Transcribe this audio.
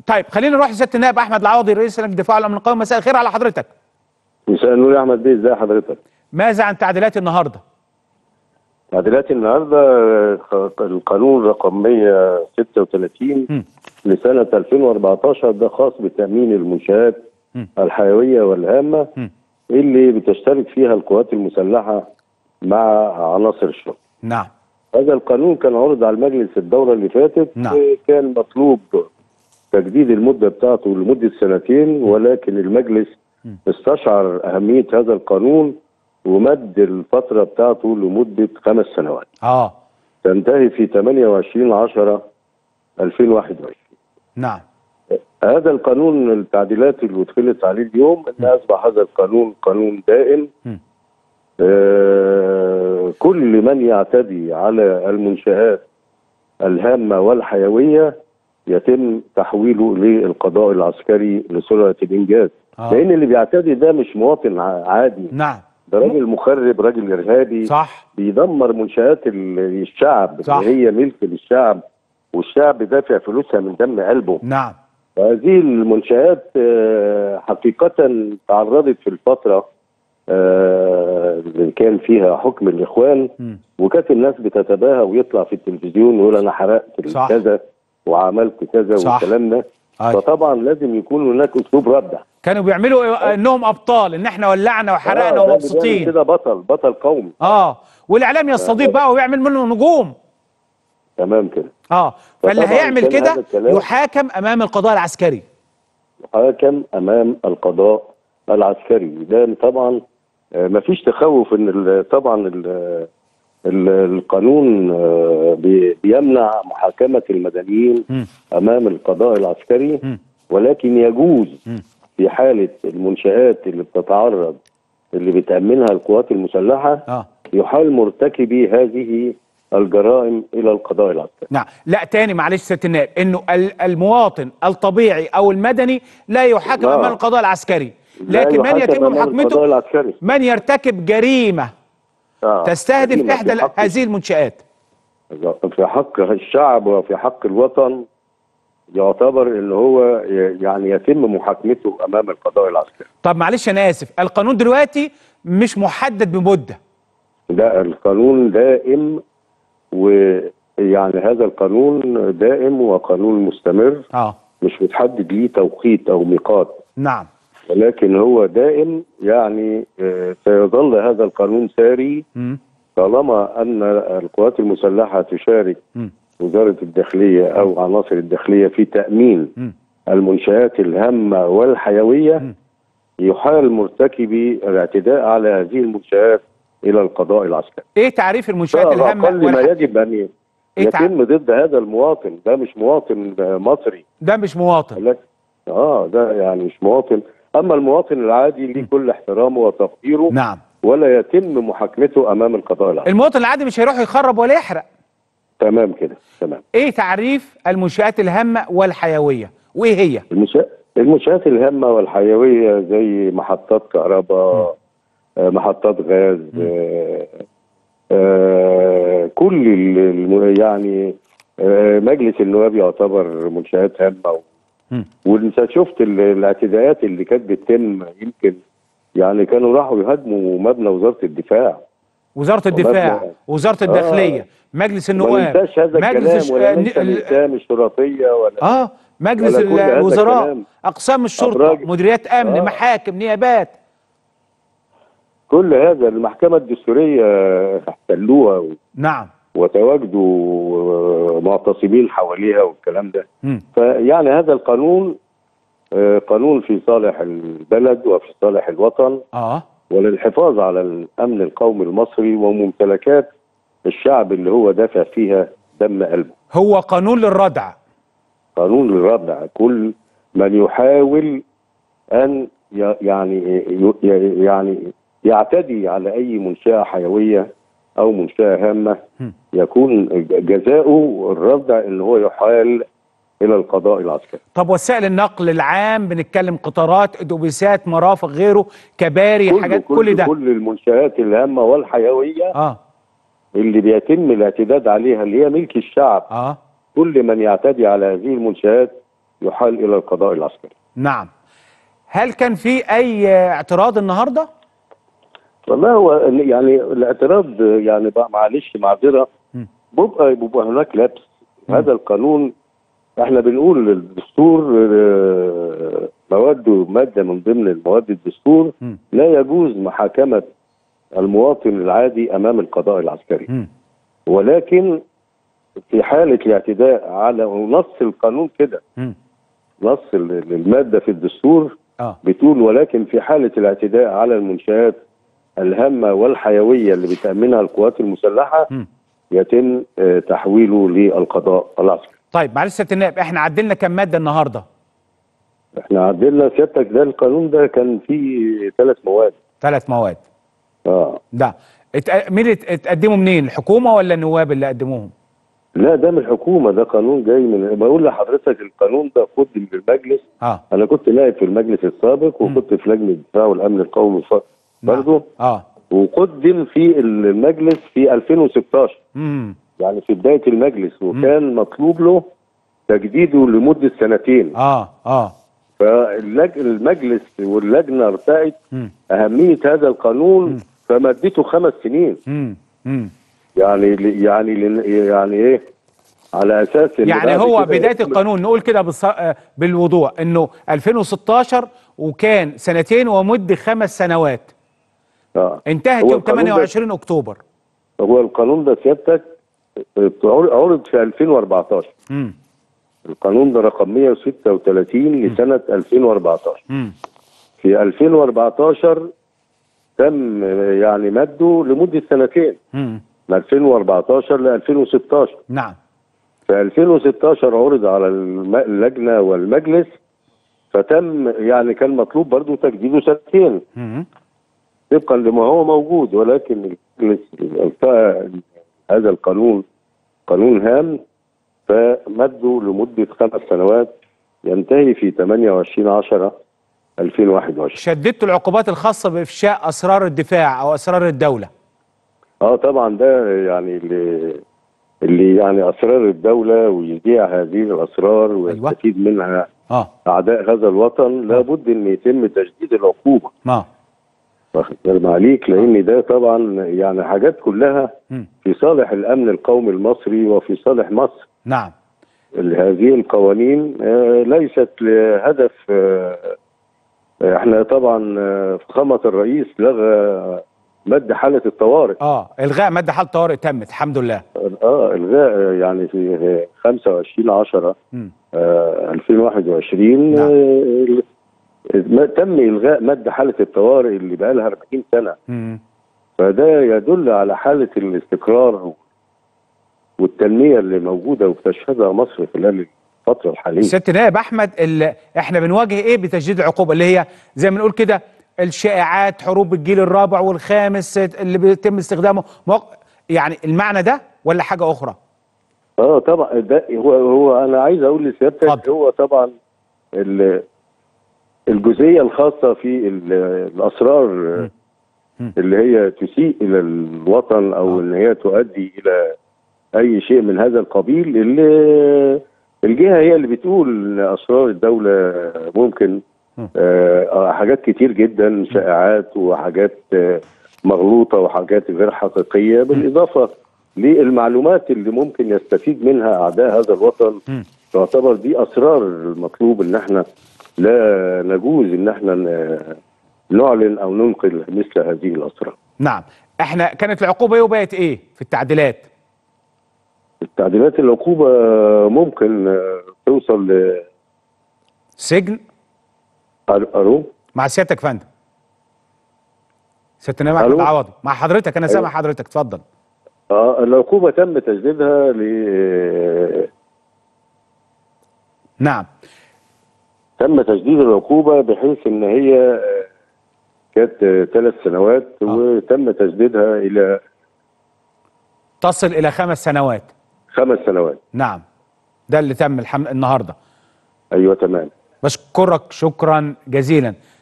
طيب خلينا نروح لسياده النائب احمد العوضي رئيس لجنه الدفاع عن الامن القومي مساء الخير على حضرتك مساء النور يا احمد بيه ازي حضرتك ماذا عن تعديلات النهارده تعديلات النهارده آه، القانون رقم 136 م. لسنه 2014 ده خاص بتامين المنشات م. الحيويه والهامه م. اللي بتشترك فيها القوات المسلحه مع عناصر الشرطه نعم هذا القانون كان عرض على المجلس الدوره اللي فاتت نعم. آه، كان مطلوب تجديد المده بتاعته لمده سنتين ولكن المجلس استشعر اهميه هذا القانون ومد الفتره بتاعته لمده خمس سنوات اه تنتهي في 28 10 2021 نعم هذا القانون التعديلات اللي ادخلت عليه اليوم ان اصبح هذا القانون قانون دائم م. آه كل من يعتدي على المنشآت الهامة والحيوية يتم تحويله للقضاء العسكري لسرعة الإنجاز آه. لأن اللي بيعتدي ده مش مواطن ع- عادي نعم ده راجل مخرب راجل إرهابي صح بيدمر منشآت ال- الشعب صح. اللي هي ملك للشعب والشعب دافع فلوسها من دم قلبه نعم هذه المنشآت آه، حقيقة تعرضت في الفترة آه، اللي كان فيها حكم الإخوان م. وكانت الناس بتتباهى ويطلع في التلفزيون ويقول أنا حرقت صح. كذا وعملت كذا صح. والكلام ده أي. فطبعا لازم يكون هناك أسلوب ردع كانوا بيعملوا انهم ابطال ان احنا ولعنا وحرقنا آه، ده بيعمل ومبسوطين كده بطل بطل قومي اه والاعلام يستضيف بقى ويعمل منه نجوم تمام كده اه فاللي فطبعاً هيعمل كان كده هذا الكلام- يحاكم امام القضاء العسكري حاكم امام القضاء العسكري ده طبعا آه، مفيش تخوف ان ال- طبعا ال- ال- القانون آه، بي- بيمنع محاكمه المدنيين م. امام القضاء العسكري م. ولكن يجوز م. في حاله المنشات اللي بتتعرض اللي بتامنها القوات المسلحه اه يحال مرتكبي هذه الجرائم الى القضاء العسكري نعم لا تاني معلش سياده النائب انه ال- المواطن الطبيعي او المدني لا يحاكم لا. امام القضاء العسكري لا لكن من يحاكم يتم أمام القضاء محاكمته العسكري من يرتكب جريمه آه. تستهدف جريمة احدى في حق هذه المنشآت في حق الشعب وفي حق الوطن يعتبر ان هو ي- يعني يتم محاكمته امام القضاء العسكري طب معلش انا اسف القانون دلوقتي مش محدد بمده ده القانون دائم ويعني هذا القانون دائم وقانون مستمر اه مش متحدد ليه توقيت او ميقات نعم ولكن هو دائم يعني آه، سيظل هذا القانون ساري مم. طالما ان القوات المسلحه تشارك مم. وزاره الداخليه او عناصر الداخليه في تامين مم. المنشآت الهامة والحيوية يحال مرتكبي الاعتداء على هذه المنشآت إلى القضاء العسكري ايه تعريف المنشآت ده الهامه أقل ما والح... يجب أن إيه تع- يتم ضد هذا المواطن ده مش مواطن مصري ده مش مواطن لكن اه ده يعني مش مواطن أما المواطن العادي ليه كل احترامه وتقديره نعم ولا يتم محاكمته أمام القضاء العسكري المواطن العادي مش هيروح يخرب ولا يحرق تمام كده تمام ايه تعريف المنشآت الهامه والحيويه وايه هي المنشآت المنشآت الهامة والحيوية زي محطات كهرباء آه، محطات غاز آه، آه، كل ال- الم- يعني آه، مجلس النواب يعتبر منشآت هامة و- مم. وانت شفت ال- الاعتداءات اللي كانت بتتم يمكن يعني كانوا راحوا يهاجموا مبنى وزارة الدفاع وزاره الدفاع والله. وزاره الداخليه مجلس ما النواب ننساش هذا الكلام الش- ولا آه، ننسى ال- الإسلام الشرطية ولا اه مجلس ولا كل هذا الوزراء الكلام. اقسام الشرطه أبراج. مديريات امن آه. محاكم نيابات كل هذا المحكمة الدستورية احتلوها و- نعم وتواجدوا معتصمين حواليها والكلام ده مم. فيعني هذا القانون آه، قانون في صالح البلد وفي صالح الوطن اه وللحفاظ على الامن القومي المصري وممتلكات الشعب اللي هو دافع فيها دم قلبه هو قانون للردع قانون للردع كل من يحاول ان ي- يعني ي- يعني يعتدي على اي منشاه حيويه او منشاه هامه هم. يكون جزاؤه الردع ان هو يحال الى القضاء العسكري طب وسائل النقل العام بنتكلم قطارات اتوبيسات مرافق غيره كباري كل حاجات كل, كل ده كل المنشآت الهامه والحيويه اه اللي بيتم الاعتداد عليها اللي هي ملك الشعب اه كل من يعتدي على هذه المنشآت يحال الى القضاء العسكري نعم هل كان في اي اعتراض النهارده والله هو يعني الاعتراض يعني بقى معلش معذره مم. بيبقى بيبقى هناك لبس هذا القانون احنا بنقول الدستور آه، مواد ماده من ضمن المواد الدستور مم. لا يجوز محاكمه المواطن العادي امام القضاء العسكري مم. ولكن في حاله الاعتداء على ونص القانون كده مم. نص ال- الماده في الدستور اه بتقول ولكن في حالة الاعتداء على المنشآت الهامة والحيوية اللي بتأمنها القوات المسلحة مم. يتم آه، تحويله للقضاء العسكري. طيب معلش يا سياده النائب احنا عدلنا كام ماده النهارده احنا عدلنا سيادتك ده القانون ده كان فيه ثلاث مواد. ثلاث مواد اه ده ات... مين ات- اتقدموا منين الحكومه ولا النواب اللي قدموهم لا ده من الحكومة ده قانون جاي من بقول لحضرتك القانون ده قدم للمجلس اه أنا كنت نائب في المجلس السابق وكنت في لجنة الدفاع والأمن القومي الف- نعم. برضه اه وقدم في المجلس في 2016 امم يعني في بداية المجلس وكان مطلوب له تجديده لمدة سنتين اه اه فالمجلس واللجنة ارتأت امم أهمية هذا القانون فمدته خمس سنين امم امم يعني ل- يعني ل- يعني إيه على أساس إن يعني بعد هو كده بدايه يتم- القانون نقول كده بالص... آه، بالوضوح انه 2016 وكان سنتين ومد خمس سنوات آه. انتهت هو يوم القانون ده- 28 اكتوبر هو القانون ده سيادتك عر- عرض في 2014 امم القانون ده رقم 136 لسنة 2014 امم في 2014 تم يعني مده لمده سنتين امم من 2014 ل 2016 نعم في 2016 عرض على الم- اللجنه والمجلس فتم يعني كان مطلوب برضه تجديده سنتين امم طبقا لما هو موجود ولكن المجلس التقى هذا القانون قانون هام فمده لمده خمس سنوات ينتهي في 28 10 2021 شددت العقوبات الخاصه بافشاء اسرار الدفاع او اسرار الدوله اه طبعا ده يعني اللي اللي يعني اسرار الدوله ويذيع هذه الاسرار ويستفيد منها اه اعداء هذا الوطن لابد ان يتم تجديد العقوبه ما واخد بالك عليك لان ده طبعا يعني حاجات كلها مم. في صالح الامن القومي المصري وفي صالح مصر نعم هذه القوانين آه، ليست لهدف آه، آه، احنا طبعا آه، فخامه الرئيس لغى مد حاله الطوارئ اه الغاء ماده حاله طوارئ تمت الحمد لله اه الغاء يعني في 25 10 مم. آه 2021 نعم. آه ما- تم الغاء ماده حاله الطوارئ اللي بقى لها 40 سنه مم. فده يدل على حاله الاستقرار والتنميه اللي موجوده وبتشهدها مصر خلال الفتره الحاليه ست نائب احمد ال... احنا بنواجه ايه بتجديد العقوبه اللي هي زي ما نقول كده الشائعات حروب الجيل الرابع والخامس اللي بيتم استخدامه موق... يعني المعنى ده ولا حاجه اخرى اه طبعا ده هو هو انا عايز اقول لسيادتك اتفضل. هو طبعا ال- الجزئيه الخاصه في ال- الاسرار مم. اللي هي تسيء الى الوطن او آه. ان هي تؤدي الى اي شيء من هذا القبيل اللي الجهه هي اللي بتقول ان اسرار الدوله ممكن مم. آه حاجات كتير جدا شائعات وحاجات آه مغلوطه وحاجات غير حقيقيه بالاضافه للمعلومات اللي ممكن يستفيد منها اعداء هذا الوطن مم. تعتبر دي اسرار المطلوب ان احنا لا نجوز ان احنا ن- نعلن او ننقل مثل هذه الاسرار. نعم احنا كانت العقوبه ايه وبقت ايه في التعديلات تعديلات العقوبه ممكن آه، توصل ل سجن أرو مع سيادتك يا فندم ست نائب احمد ألو؟ عوضي مع حضرتك انا أيوة. سامع حضرتك اتفضل آه العقوبه تم تجديدها ل نعم تم تجديد العقوبه بحيث ان هي آه، كانت ثلاث سنوات آه. وتم تجديدها الى تصل الى خمس سنوات خمس سنوات نعم ده اللي تم الحم... النهارده ايوه تمام بشكرك شكرا جزيلا